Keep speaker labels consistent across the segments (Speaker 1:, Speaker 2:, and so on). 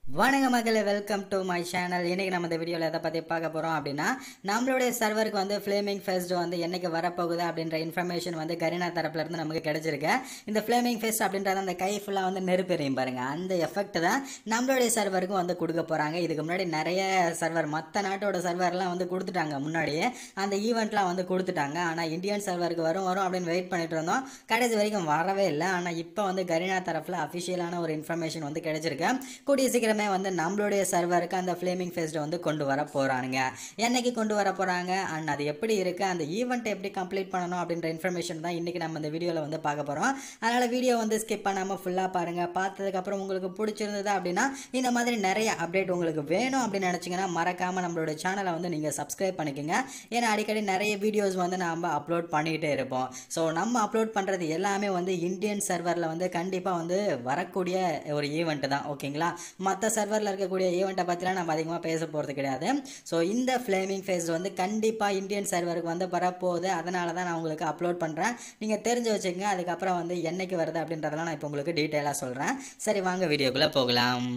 Speaker 1: வணக்க மக்களே welcome to my channel இன்னைக்கு நம்ம இந்த வீடியோவில் எதை பற்றி பார்க்க போகிறோம் அப்படின்னா நம்மளுடைய சர்வருக்கு வந்து ஃப்ளேமிங் ஃபெஸ்ட் வந்து என்னைக்கு வரப்போகுது அப்படின்ற இன்ஃபர்மேஷன் வந்து கரீனா தரப்புல இருந்து நமக்கு கிடைச்சிருக்கு இந்த ஃப்ளேமிங் ஃபெஸ்ட் அப்படின்றது அந்த கை ஃபுல்லாக வந்து நெருப்பெறியும் பாருங்க அந்த எஃபெக்ட் தான் நம்மளுடைய சர்வருக்கும் வந்து கொடுக்க போகிறாங்க இதுக்கு முன்னாடி நிறைய சர்வர் மற்ற நாட்டோட சர்வர்லாம் வந்து கொடுத்துட்டாங்க முன்னாடியே அந்த ஈவெண்ட்லாம் வந்து கொடுத்துட்டாங்க ஆனால் இந்தியன் சர்வருக்கு வரும் வரும் அப்படின்னு வெயிட் பண்ணிட்டு இருந்தோம் கடைசி வரைக்கும் வரவே இல்லை ஆனால் இப்போ வந்து கரீனா தரப்பில் அஃபிஷியலான ஒரு இன்ஃபர்மேஷன் வந்து கிடைச்சிருக்கு கூடிய சீக்கிரமே வந்து நம்மளுடைய சர்வருக்கு அந்த ஃப்ளேமிங் ஃபெஸ்ட்டை வந்து கொண்டு வர போகிறானுங்க என்னைக்கு கொண்டு வர போகிறாங்க அண்ட் அது எப்படி இருக்குது அந்த ஈவெண்ட் எப்படி கம்ப்ளீட் பண்ணணும் அப்படின்ற இன்ஃபர்மேஷன் தான் இன்றைக்கி நம்ம இந்த வீடியோவில் வந்து பார்க்க போகிறோம் அதனால் வீடியோ வந்து ஸ்கிப் பண்ணாமல் ஃபுல்லாக பாருங்கள் பார்த்ததுக்கப்புறம் உங்களுக்கு பிடிச்சிருந்தது அப்படின்னா இந்த மாதிரி நிறைய அப்டேட் உங்களுக்கு வேணும் அப்படின்னு நினச்சிங்கன்னா மறக்காமல் நம்மளோட சேனலை வந்து நீங்கள் சப்ஸ்கிரைப் பண்ணிக்கோங்க ஏன்னா அடிக்கடி நிறைய வீடியோஸ் வந்து நம்ம அப்லோட் பண்ணிக்கிட்டே இருப்போம் ஸோ நம்ம அப்லோட் பண்ணுறது எல்லாமே வந்து இந்தியன் சர்வரில் வந்து கண்டிப்பாக வந்து வரக்கூடிய ஒரு ஈவெண்ட் தான் ஓகேங்களா மற்ற சர்வரில் இருக்கக்கூடிய ஈவெண்ட்டை பற்றிலாம் நம்ம அதிகமாக பேச போகிறது கிடையாது ஸோ இந்த ஃப்ளேமிங் ஃபேஸ் வந்து கண்டிப்பாக இந்தியன் சர்வருக்கு வந்து வரப்போகுது அதனால தான் நான் உங்களுக்கு அப்லோட் பண்ணுறேன் நீங்கள் தெரிஞ்சு வச்சுக்கோங்க அதுக்கப்புறம் வந்து என்னைக்கு வருது அப்படின்றதெல்லாம் நான் இப்போ உங்களுக்கு டீட்டெயிலாக சொல்கிறேன் சரி வாங்க வீடியோக்குள்ளே போகலாம்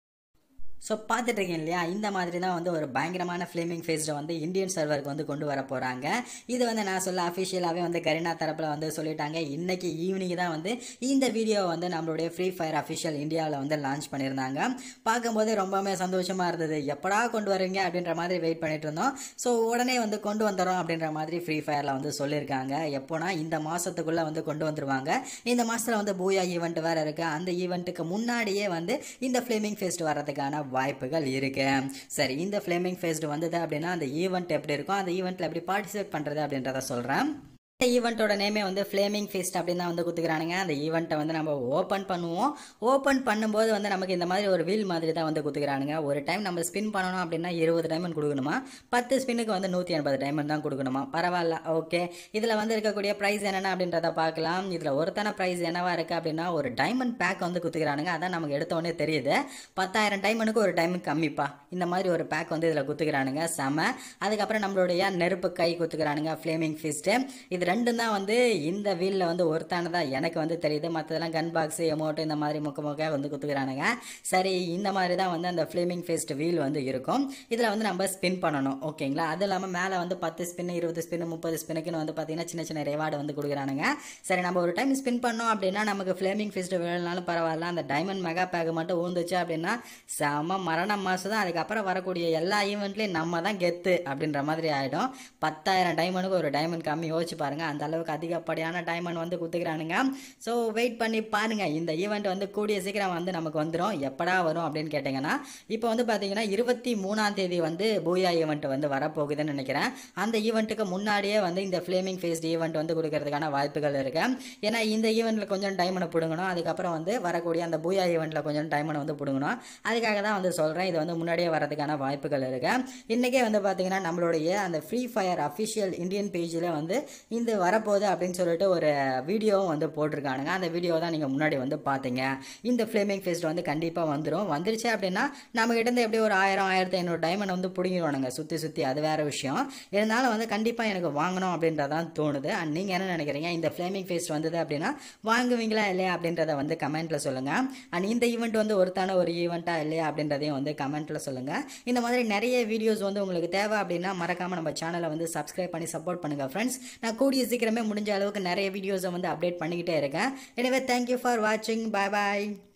Speaker 1: ஸோ பார்த்துட்டு இருக்கீங்க இல்லையா இந்த மாதிரி தான் வந்து ஒரு பயங்கரமான ஃப்ளேமிங் ஃபேஸ்ட்டை வந்து இந்தியன் சர்வருக்கு வந்து கொண்டு வர போகிறாங்க இது வந்து நான் சொல்ல அஃபிஷியலாகவே வந்து கரீனா தரப்பில் வந்து சொல்லிட்டாங்க இன்னைக்கு ஈவினிங் தான் வந்து இந்த வீடியோ வந்து நம்மளுடைய ஃப்ரீ ஃபயர் அஃபிஷியல் இந்தியாவில் வந்து லான்ச் பண்ணியிருந்தாங்க பார்க்கும்போது ரொம்பவுமே சந்தோஷமாக இருந்தது எப்படா கொண்டு வருவீங்க அப்படின்ற மாதிரி வெயிட் பண்ணிட்டு இருந்தோம் ஸோ உடனே வந்து கொண்டு வந்துடும் அப்படின்ற மாதிரி ஃப்ரீ ஃபயரில் வந்து சொல்லியிருக்காங்க எப்போனா இந்த மாதத்துக்குள்ளே வந்து கொண்டு வந்துருவாங்க இந்த மாதத்தில் வந்து பூயா ஈவெண்ட் வேறு இருக்குது அந்த ஈவெண்ட்டுக்கு முன்னாடியே வந்து இந்த ஃப்ளேமிங் ஃபெஸ்ட் வர்றதுக்கான வாய்ப்புகள் இருக்கு சரி இந்த ஃப்ளேமிங் ஃபெஸ்ட் வந்தது அப்படின்னா அந்த ஈவெண்ட் எப்படி இருக்கும் அந்த ஈவெண்ட்டில் எப்படி பார்ட்டிசிபேட் பண்ணுறது அப்படின்றத சொல்கிறேன் இந்த ஈவெண்ட்டோட நேமே வந்து ஃப்ளேமிங் ஃபீஸ்ட் அப்படின்னு தான் வந்து குத்துக்கிறானுங்க அந்த ஈவெண்ட்டை வந்து நம்ம ஓப்பன் பண்ணுவோம் ஓப்பன் பண்ணும்போது வந்து நமக்கு இந்த மாதிரி ஒரு வீல் மாதிரி தான் வந்து குத்துக்கிறானுங்க ஒரு டைம் நம்ம ஸ்பின் பண்ணணும் அப்படின்னா இருபது டைமண்ட் கொடுக்கணுமா பத்து ஸ்பின்னுக்கு வந்து நூற்றி எண்பது டைமண்ட் தான் கொடுக்கணுமா பரவாயில்ல ஓகே இதில் வந்து இருக்கக்கூடிய ப்ரைஸ் என்னென்ன அப்படின்றத பார்க்கலாம் இதில் ஒருத்தான ப்ரைஸ் என்னவா இருக்குது அப்படின்னா ஒரு டைமண்ட் பேக் வந்து குத்துக்கிறானுங்க அதான் நமக்கு எடுத்த உடனே தெரியுது பத்தாயிரம் டைமண்டுக்கு ஒரு டைம் கம்மிப்பா இந்த மாதிரி ஒரு பேக் வந்து இதில் குத்துக்கிறானுங்க செம அதுக்கப்புறம் நம்மளுடைய நெருப்பு கை குத்துக்கிறானுங்க ஃப்ளேமிங் ஃபிஸ்ட்டு இது ரெண்டும் தான் வந்து இந்த வீலில் வந்து ஒருத்தானதாக எனக்கு வந்து தெரியுது மற்றதெல்லாம் கன் பாக்ஸு எமௌண்ட்டு இந்த மாதிரி முக்க முக்க வந்து குத்துக்கிறானுங்க சரி இந்த மாதிரி தான் வந்து அந்த ஃப்ளேமிங் ஃபேஸ்ட் வீல் வந்து இருக்கும் இதில் வந்து நம்ம ஸ்பின் பண்ணணும் ஓகேங்களா அது இல்லாமல் மேலே வந்து பத்து ஸ்பின் இருபது ஸ்பின் முப்பது ஸ்பின்னுக்குன்னு வந்து பார்த்தீங்கன்னா சின்ன சின்ன ரிவார்டு வந்து கொடுக்குறானுங்க சரி நம்ம ஒரு டைம் ஸ்பின் பண்ணோம் அப்படின்னா நமக்கு ஃப்ளேமிங் ஃபேஸ்ட் வேணுனாலும் பரவாயில்ல அந்த டைமண்ட் மெகா பேக் மட்டும் ஊந்துச்சு அப்படின்னா செம மரண மாதம் தான் அதுக்கப்புறம் வரக்கூடிய எல்லா ஈவெண்ட்லேயும் நம்ம தான் கெத்து அப்படின்ற மாதிரி ஆகிடும் பத்தாயிரம் டைமண்டுக்கு ஒரு டைமண்ட் கம்மி யோசிச்சு பாருங்க அந்த அளவுக்கு அதிகப்படியான டைமண்ட் வந்து குத்துக்கிறானுங்க ஸோ வெயிட் பண்ணி பாருங்க இந்த ஈவெண்ட் வந்து கூடிய சீக்கிரம் வந்து நமக்கு வந்துடும் எப்படா வரும் அப்படின்னு கேட்டிங்கன்னா இப்போ வந்து பார்த்தீங்கன்னா இருபத்தி மூணாம் தேதி வந்து பூயா ஈவெண்ட் வந்து வரப்போகுதுன்னு நினைக்கிறேன் அந்த ஈவெண்ட்டுக்கு முன்னாடியே வந்து இந்த ஃப்ளேமிங் ஃபேஸ்ட் ஈவெண்ட் வந்து கொடுக்கறதுக்கான வாய்ப்புகள் இருக்கு ஏன்னா இந்த ஈவெண்ட்டில் கொஞ்சம் டைமனை பிடுங்கணும் அதுக்கப்புறம் வந்து வரக்கூடிய அந்த பூயா ஈவெண்ட்டில் கொஞ்சம் டைமனை வந்து பிடுங்கணும் அதுக்காக தான் வந்து சொல்கிறேன் இது வந்து முன்னாடியே வரதுக்கான வாய்ப்புகள் இருக்கு இன்றைக்கே வந்து பார்த்தீங்கன்னா நம்மளுடைய அந்த ஃப்ரீ ஃபயர் அஃபிஷியல் இந்தியன் பேஜில் வந்து இந்த வரப்போகுது அப்படின்னு சொல்லிட்டு ஒரு வீடியோவும் வந்து போட்டிருக்கானுங்க அந்த வீடியோ தான் நீங்கள் முன்னாடி வந்து பார்த்தீங்க இந்த ஃப்ளேமிங் ஃபெஸ்ட் வந்து கண்டிப்பாக வந்துடும் வந்துருச்சு அப்படின்னா நம்ம கிட்ட எப்படி ஒரு ஆயிரம் ஆயிரத்தி ஐநூறு டைமண்ட் வந்து பிடிங்கிடுவானுங்க சுற்றி சுற்றி அது வேற விஷயம் இருந்தாலும் வந்து கண்டிப்பாக எனக்கு வாங்கணும் அப்படின்றதான் தோணுது அண்ட் நீங்கள் என்ன நினைக்கிறீங்க இந்த ஃப்ளேமிங் ஃபெஸ்ட் வந்தது அப்படின்னா வாங்குவீங்களா இல்லையா அப்படின்றத வந்து கமெண்ட்டில் சொல்லுங்கள் அண்ட் இந்த ஈவெண்ட் வந்து ஒருத்தான ஒரு ஈவெண்ட்டாக இல்லையா அப்படின்றதையும் வந்து கமெண்ட்டில் சொல்லுங்கள் இந்த மாதிரி நிறைய வீடியோஸ் வந்து உங்களுக்கு தேவை அப்படின்னா மறக்காமல் நம்ம சேனலை வந்து சப்ஸ்கிரைப் பண்ணி சப்போர்ட் பண்ணுங்கள் ஃப்ரெண்ட்ஸ் நான் கூடிய சீக்கிரமே முடிஞ்ச அளவுக்கு நிறைய வீடியோஸை வந்து அப்டேட் பண்ணிக்கிட்டே இருக்கேன் எனவே தேங்க்யூ ஃபார் வாட்சிங் பாய் பாய்